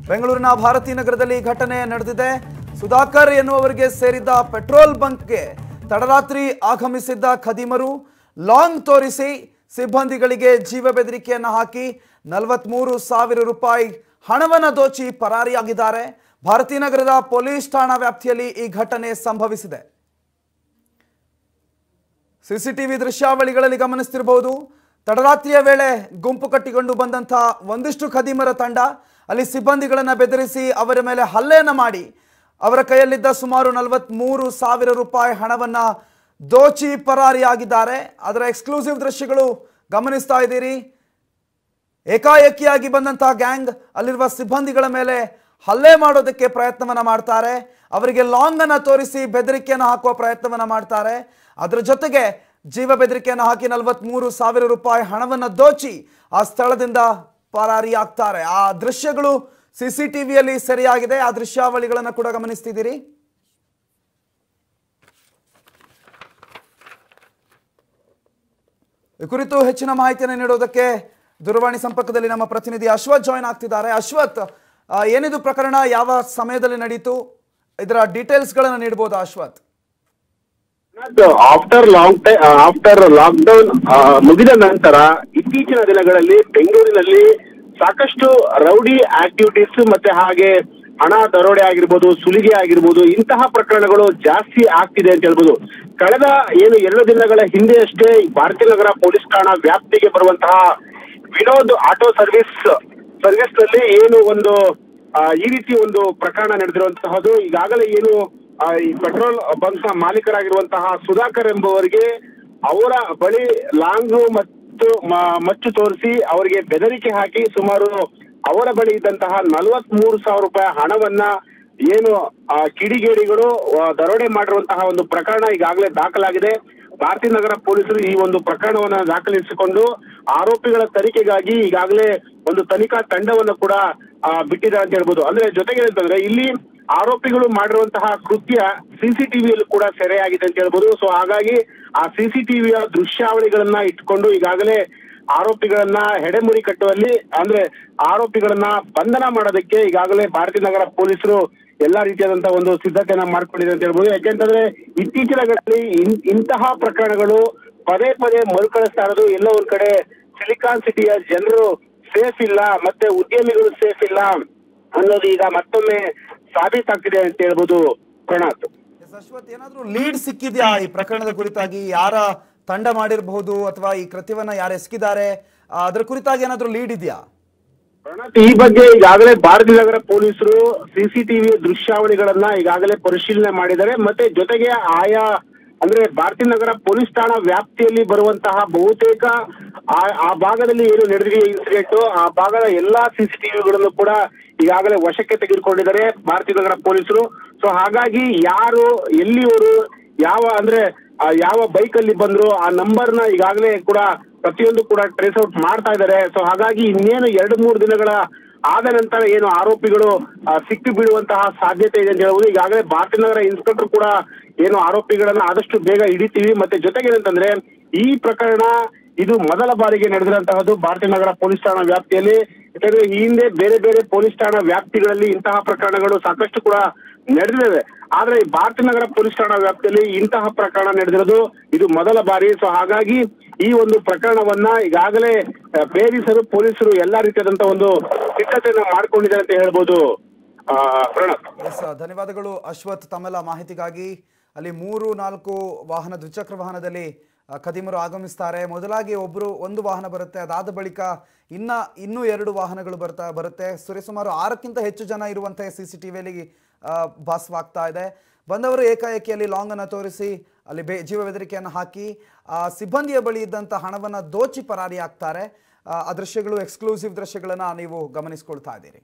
ಬೆಂಗಳೂರಿನ ಭಾರತೀ ನಗರದಲ್ಲಿ ಈ ಘಟನೆ ನಡೆದಿದೆ ಸುಧಾಕರ್ ಎನ್ನುವವರಿಗೆ ಸೇರಿದ್ದ ಪೆಟ್ರೋಲ್ ಬಂಕ್ಗೆ ತಡರಾತ್ರಿ ಆಗಮಿಸಿದ್ದ ಖದೀಮರು ಲಾಂಗ್ ತೋರಿಸಿ ಸಿಬ್ಬಂದಿಗಳಿಗೆ ಜೀವ ಬೆದರಿಕೆಯನ್ನು ಹಾಕಿ ನಲವತ್ಮೂರು ಸಾವಿರ ರೂಪಾಯಿ ಹಣವನ್ನು ದೋಚಿ ಪರಾರಿಯಾಗಿದ್ದಾರೆ ಭಾರತೀ ನಗರದ ಪೊಲೀಸ್ ಠಾಣಾ ವ್ಯಾಪ್ತಿಯಲ್ಲಿ ಈ ಘಟನೆ ಸಂಭವಿಸಿದೆ ಸಿಸಿಟಿವಿ ದೃಶ್ಯಾವಳಿಗಳಲ್ಲಿ ಗಮನಿಸ್ತಿರಬಹುದು ತಡರಾತ್ರಿಯ ವೇಳೆ ಗುಂಪು ಕಟ್ಟಿಕೊಂಡು ಬಂದಂಥ ಒಂದಿಷ್ಟು ಖದೀಮರ ತಂಡ ಅಲ್ಲಿ ಸಿಬ್ಬಂದಿಗಳನ್ನ ಬೆದರಿಸಿ ಅವರ ಮೇಲೆ ಹಲ್ಲೆಯನ್ನ ಮಾಡಿ ಅವರ ಕೈಯಲ್ಲಿದ್ದ ಸುಮಾರು ನಲವತ್ಮೂರು ಸಾವಿರ ರೂಪಾಯಿ ಹಣವನ್ನ ದೋಚಿ ಪರಾರಿಯಾಗಿದ್ದಾರೆ ಅದರ ಎಕ್ಸ್ಕ್ಲೂಸಿವ್ ದೃಶ್ಯಗಳು ಗಮನಿಸ್ತಾ ಇದ್ದೀರಿ ಏಕಾಏಕಿಯಾಗಿ ಬಂದಂತಹ ಗ್ಯಾಂಗ್ ಅಲ್ಲಿರುವ ಸಿಬ್ಬಂದಿಗಳ ಮೇಲೆ ಹಲ್ಲೆ ಮಾಡೋದಕ್ಕೆ ಪ್ರಯತ್ನವನ್ನ ಮಾಡ್ತಾರೆ ಅವರಿಗೆ ಲಾಂಗ್ ಅನ್ನ ತೋರಿಸಿ ಬೆದರಿಕೆಯನ್ನು ಹಾಕುವ ಪ್ರಯತ್ನವನ್ನ ಮಾಡ್ತಾರೆ ಅದರ ಜೊತೆಗೆ ಜೀವ ಬೆದರಿಕೆಯನ್ನು ಹಾಕಿ ನಲವತ್ಮೂರು ಸಾವಿರ ರೂಪಾಯಿ ಹಣವನ್ನ ದೋಚಿ ಆ ಸ್ಥಳದಿಂದ ಪರಾರಿಯಾಗ್ತಾರೆ ಆ ದೃಶ್ಯಗಳು ಸಿ ಸಿ ಟಿವಿಯಲ್ಲಿ ಸರಿಯಾಗಿದೆ ಆ ದೃಶ್ಯಾವಳಿಗಳನ್ನು ಕೂಡ ಗಮನಿಸ್ತಿದ್ದೀರಿ ಈ ಕುರಿತು ಹೆಚ್ಚಿನ ಮಾಹಿತಿಯನ್ನು ನೀಡೋದಕ್ಕೆ ದೂರವಾಣಿ ಸಂಪರ್ಕದಲ್ಲಿ ನಮ್ಮ ಪ್ರತಿನಿಧಿ ಅಶ್ವಥ್ ಜಾಯ್ನ್ ಆಗ್ತಿದ್ದಾರೆ ಅಶ್ವಥ್ ಆ, ಏನಿದು ಪ್ರಕರಣ ಯಾವ ಸಮಯದಲ್ಲಿ ನಡೀತು ಇದರ ಡೀಟೇಲ್ಸ್ಗಳನ್ನು ನೀಡಬಹುದಾ Ashwath after long time after lockdown ಮುಗಿದ ನಂತರ ಇತ್ತೀಚಿನ ದಿನಗಳಲ್ಲಿ ಬೆಂಗಳೂರಿನಲ್ಲಿ ಸಾಕಷ್ಟು ರೌಡಿ ಆಕ್ಟಿವಿಟೀಸ್ ಮತ್ತೆ ಹಾಗೆ ಹಣ ದರೋಡೆ ಆಗಿರ್ಬೋದು ಸುಲಿಗೆ ಆಗಿರ್ಬೋದು ಇಂತಹ ಪ್ರಕರಣಗಳು ಜಾಸ್ತಿ ಆಗ್ತಿದೆ ಅಂತ ಹೇಳ್ಬೋದು ಕಳೆದ ಏನು ಎರಡು ದಿನಗಳ ಹಿಂದೆ ಅಷ್ಟೇ ಭಾರತೀಯ ನಗರ ಪೊಲೀಸ್ ಠಾಣಾ ವ್ಯಾಪ್ತಿಗೆ ಬರುವಂತಹ ವಿನೋದ್ ಆಟೋ ಸರ್ವಿಸ್ ಸರ್ವಿಸ್ ನಲ್ಲಿ ಏನು ಒಂದು ಆ, ಈ ರೀತಿ ಒಂದು ಪ್ರಕರಣ ನಡೆದಿರುವಂತಹದ್ದು ಈಗಾಗಲೇ ಏನು ಆ, ಈ ಪೆಟ್ರೋಲ್ ಬಂಕ್ ನ ಮಾಲೀಕರಾಗಿರುವಂತಹ ಸುಧಾಕರ್ ಎಂಬುವರಿಗೆ ಅವರ ಬಳಿ ಲಾಂಗು ಮತ್ತು ಮ- ಮಚ್ಚು ತೋರಿಸಿ ಅವರಿಗೆ ಬೆದರಿಕೆ ಹಾಕಿ ಸುಮಾರು ಅವರ ಬಳಿ ಇದ್ದಂತಹ ನಲವತ್ತ್ ಮೂರು ಸಾವಿರ ರೂಪಾಯಿ ಹಣವನ್ನ ಏನು ಆ, ಕಿಡಿಗೇಡಿಗಳು ಆ, ದರೋಡೆ ಮಾಡಿರುವಂತಹ ಒಂದು ಪ್ರಕರಣ ಈಗಾಗಲೇ ದಾಖಲಾಗಿದೆ ಭಾರತೀಯ ನಗರ ಪೊಲೀಸರು ಈ ಒಂದು ಪ್ರಕರಣವನ್ನ ದಾಖಲಿಸಿಕೊಂಡು ಆರೋಪಿಗಳ ತನಿಖೆಗಾಗಿ ಈಗಾಗಲೇ ಒಂದು ತನಿಖಾ ತಂಡವನ್ನು ಕೂಡ ಆ, ಬಿಟ್ಟಿದ್ದಾರೆ ಅಂತ ಹೇಳ್ಬೋದು ಅಂದ್ರೆ ಜೊತೆಗೆ ಅಂತಂದ್ರೆ ಇಲ್ಲಿ ಆರೋಪಿಗಳು ಮಾಡಿರುವಂತಹ ಕೃತ್ಯ ಸಿಸಿಟಿವಿಯಲ್ಲೂ ಕೂಡ ಸೆರೆಯಾಗಿದೆ ಅಂತ ಹೇಳ್ಬೋದು ಸೊ ಹಾಗಾಗಿ ಆ ಸಿಸಿಟಿವಿಯ ದೃಶ್ಯಾವಳಿಗಳನ್ನ ಇಟ್ಕೊಂಡು ಈಗಾಗಲೇ ಆರೋಪಿಗಳನ್ನ ಹೆಡೆಮುರಿ ಕಟ್ಟುವಲ್ಲಿ ಅಂದ್ರೆ ಆರೋಪಿಗಳನ್ನ ಬಂಧನ ಮಾಡೋದಕ್ಕೆ ಈಗಾಗಲೇ ಭಾರತೀಯ ನಗರ ಪೊಲೀಸರು ಎಲ್ಲಾ ರೀತಿಯಾದಂತಹ ಒಂದು ಸಿದ್ಧತೆಯನ್ನ ಮಾಡ್ಕೊಂಡಿದೆ ಅಂತ ಹೇಳ್ಬೋದು ಯಾಕೆಂತಂದ್ರೆ ಇತ್ತೀಚಿನ ದಿನಗಳಲ್ಲಿ ಇನ್- ಇಂತಹ ಪ್ರಕರಣಗಳು ಪದೇ ಪದೇ ಮರುಕಳಿಸ್ತಾ ಇರೋದು ಎಲ್ಲೋ ಒಂದ್ ಕಡೆ ಸಿಲಿಕಾನ್ ಸಿಟಿಯ ಜನರು ಸೇಫ್ ಇಲ್ಲ ಮತ್ತೆ ಉದ್ಯಮಿಗಳು ಸೇಫ್ ಇಲ್ಲ ಅನ್ನೋದು ಈಗ ಮತ್ತೊಮ್ಮೆ ಸಾಬೀತಾಗ್ತಿದೆ ಅಂತ ಹೇಳ್ಬೋದು ಪ್ರಣಾತ್ ಎಸ್ ಅಶ್ವಥ್ ಏನಾದರೂ ಲೀಡ್ ಸಿಕ್ಕಿದ್ಯಾ ಈ ಪ್ರಕರಣದ ಕುರಿತಾಗಿ ಯಾರ ತಂಡ ಮಾಡಿರಬಹುದು ಅಥವಾ ಈ ಕೃತ್ಯವನ್ನ ಯಾರು ಎಸಗಿದ್ದಾರೆ ಆ, ಅದರ ಕುರಿತಾಗಿ ಏನಾದರೂ ಲೀಡ್ ಇದೆಯಾ ಪ್ರಣಾತ್ ಈ ಬಗ್ಗೆ ಈಗಾಗಲೇ ಭಾರತೀಯ ನಗರ ಪೊಲೀಸರು ಸಿಸಿಟಿವಿ ದೃಶ್ಯಾವಳಿಗಳನ್ನ ಈಗಾಗಲೇ ಪರಿಶೀಲನೆ ಮಾಡಿದ್ದಾರೆ ಮತ್ತೆ ಜೊತೆಗೆ ಆಯಾ ಅಂದ್ರೆ ಭಾರತೀಯ ನಗರ ಪೊಲೀಸ್ ಠಾಣಾ ವ್ಯಾಪ್ತಿಯಲ್ಲಿ ಬರುವಂತಹ ಬಹುತೇಕ ಆ ಆ ಭಾಗದಲ್ಲಿ ಏನು ನಡೆದಿದೆಯೋ ಇನ್ಸಿಡೆಂಟ್ ಆ ಭಾಗದ ಎಲ್ಲಾ ಸಿಸಿಟಿವಿಗಳನ್ನು ಕೂಡ ಈಗಾಗಲೇ ವಶಕ್ಕೆ ತೆಗೆದುಕೊಂಡಿದ್ದಾರೆ ಭಾರತೀಯ ನಗರ ಪೊಲೀಸರು ಸೊ ಹಾಗಾಗಿ ಯಾರು ಎಲ್ಲಿಯವರು ಯಾವ ಅಂದ್ರೆ ಆ ಯಾವ ಬೈಕ್ ಅಲ್ಲಿ ಬಂದ್ರು ಆ ನಂಬರ್ ನ ಈಗಾಗಲೇ ಕೂಡ ಪ್ರತಿಯೊಂದು ಕೂಡ ಟ್ರೇಸ್ ಔಟ್ ಮಾಡ್ತಾ ಇದ್ದಾರೆ ಸೊ ಹಾಗಾಗಿ ಇನ್ನೇನು ಎರಡು ಮೂರು ದಿನಗಳ ಆದ ನಂತರ ಏನು ಆರೋಪಿಗಳು ಆ, ಸಿಕ್ಕಿ ಬೀಳುವಂತಹ ಸಾಧ್ಯತೆ ಇದೆ ಅಂತ ಹೇಳ್ಬೋದು ಈಗಾಗಲೇ ಭಾರತೀಯ ನಗರ ಇನ್ಸ್ಪೆಕ್ಟರ್ ಕೂಡ ಏನು ಆರೋಪಿಗಳನ್ನ ಆದಷ್ಟು ಬೇಗ ಹಿಡಿತೀವಿ ಮತ್ತೆ ಜೊತೆಗೆ ಏನಂತಂದ್ರೆ ಈ ಪ್ರಕರಣ ಇದು ಮೊದಲ ಬಾರಿಗೆ ನಡೆದಿರುವಂತಹದ್ದು ಭಾರತೀಯ ನಗರ ಪೊಲೀಸ್ ಠಾಣಾ ವ್ಯಾಪ್ತಿಯಲ್ಲಿ ಯಾಕಂದ್ರೆ ಈ ಹಿಂದೆ ಬೇರೆ ಬೇರೆ ಪೊಲೀಸ್ ಠಾಣಾ ವ್ಯಾಪ್ತಿಗಳಲ್ಲಿ ಇಂತಹ ಪ್ರಕರಣಗಳು ಸಾಕಷ್ಟು ಕೂಡ ನಡೆದಿವೆ ಆದ್ರೆ ಈ ಭಾರತೀಯ ನಗರ ಪೊಲೀಸ್ ಠಾಣಾ ವ್ಯಾಪ್ತಿಯಲ್ಲಿ ಇಂತಹ ಪ್ರಕರಣ ನಡೆದಿರೋದು ಇದು ಮೊದಲ ಬಾರಿ ಸೊ ಹಾಗಾಗಿ ಈ ಒಂದು ಪ್ರಕರಣವನ್ನ ಈಗಾಗಲೇ ಆ, ಭೇದಿಸಲು ಪೊಲೀಸರು ಎಲ್ಲಾ ರೀತಿಯಾದಂತಹ ಒಂದು ಸಿದ್ಧತೆಯನ್ನ ಮಾಡ್ಕೊಂಡಿದ್ದಾರೆ ಅಂತ ಹೇಳ್ಬೋದು ಆ, ಪ್ರಣವ್ ಎಸ್ ಧನ್ಯವಾದಗಳು ಅಶ್ವಥ್ ತಮ್ಮೆಲ್ಲ ಮಾಹಿತಿಗಾಗಿ ಅಲ್ಲಿ ಮೂರು ನಾಲ್ಕು ವಾಹನ ದ್ವಿಚಕ್ರ ವಾಹನದಲ್ಲಿ ಆ, ಖದೀಮರು ಆಗಮಿಸ್ತಾರೆ ಮೊದಲಾಗಿ ಒಬ್ಬರು ಒಂದು ವಾಹನ ಬರುತ್ತೆ ಅದಾದ ಬಳಿಕ ಇನ್ನ ಇನ್ನೂ ಎರಡು ವಾಹನಗಳು ಬರ್ತಾ ಬರುತ್ತೆ ಸರಿಸುಮಾರು ಆರಕ್ಕಿಂತ ಹೆಚ್ಚು ಜನ ಇರುವಂತೆ ಸಿ ಸಿ ಟಿ ವಿಯಲ್ಲಿ ಭಾಸವಾಗ್ತಾ ಇದೆ ಬಂದವರು ಏಕಾಏಕಿಯಲ್ಲಿ ಲಾಂಗ್ ಅನ್ನು ತೋರಿಸಿ ಅಲ್ಲಿ ಬೆ ಜೀವ ಬೆದರಿಕೆಯನ್ನು ಹಾಕಿ ಆ ಸಿಬ್ಬಂದಿಯ ಬಳಿ ಇದ್ದಂಥ ಹಣವನ್ನು ದೋಚಿ ಪರಾರಿ ಆಗ್ತಾರೆ ಆ, ಆ ದೃಶ್ಯಗಳು ಎಕ್ಸ್ಕ್ಲೂಸಿವ್ ದೃಶ್ಯಗಳನ್ನು ನೀವು ಗಮನಿಸ್ಕೊಳ್ತಾ ಇದ್ದೀರಿ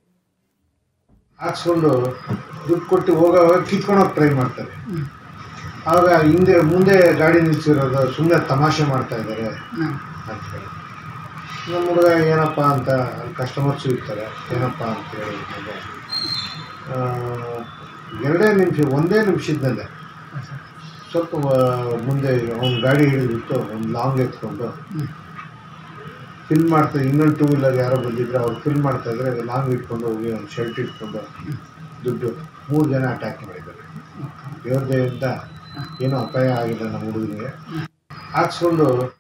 ಹಾಕ್ಸ್ಕೊಂಡು ದುಡ್ಡು ಕೊಟ್ಟು ಹೋಗೋವಾಗ ಕಿತ್ಕೊಳಕ್ಕೆ ಟ್ರೈ ಮಾಡ್ತಾರೆ ಆಗ ಹಿಂದೆ ಮುಂದೆ ಗಾಡಿ ನಿಲ್ಸಿರೋದು ಸುಮ್ಮನೆ ತಮಾಷೆ ಮಾಡ್ತಾ ಇದ್ದಾರೆ ಅಂತ ಹೇಳಿ ನಮ್ಮ ಹುಡುಗ ಏನಪ್ಪ ಅಂತ ಕಸ್ಟಮರ್ಸು ಇರ್ತಾರೆ ಏನಪ್ಪ ಅಂತ ಹೇಳಿದ್ಮೇಲೆ ಆ, ಎರಡೇ ನಿಮಿಷ ಒಂದೇ ನಿಮಿಷದಲ್ಲೇ ಸ್ವಲ್ಪ ಆ, ಮುಂದೆ ಅವ್ನ ಗಾಡಿ ಹಿಡಿದ್ಬಿಟ್ಟು ಒಂದು ಲಾಂಗ್ ಎತ್ಕೊಂಡು ಫಿಲ್ ಮಾಡ್ತಾ ಇನ್ನೊಂದು ಟೂ ವೀಲರ್ ಯಾರೋ ಬಂದಿದ್ರೆ ಅವ್ರು ಫಿಲ್ ಮಾಡ್ತಾ ಇದ್ರೆ ಲಾಂಗ್ ಇಟ್ಕೊಂಡು ಹೋಗಿ ಒಂದು ಶರ್ಟ್ ಇಟ್ಕೊಂಡು ದುಡ್ಡು ಮೂರು ಜನ ಅಟ್ಯಾಕ್ ಮಾಡಿದ್ದಾರೆ ದೇವ್ರದೆಯಿಂದ ಏನೂ ಅಪಾಯ ಆಗಿಲ್ಲ ನಮ್ಮ ಹುಡುಗನಿಗೆ ಹಾಕ್ಸ್ಕೊಂಡು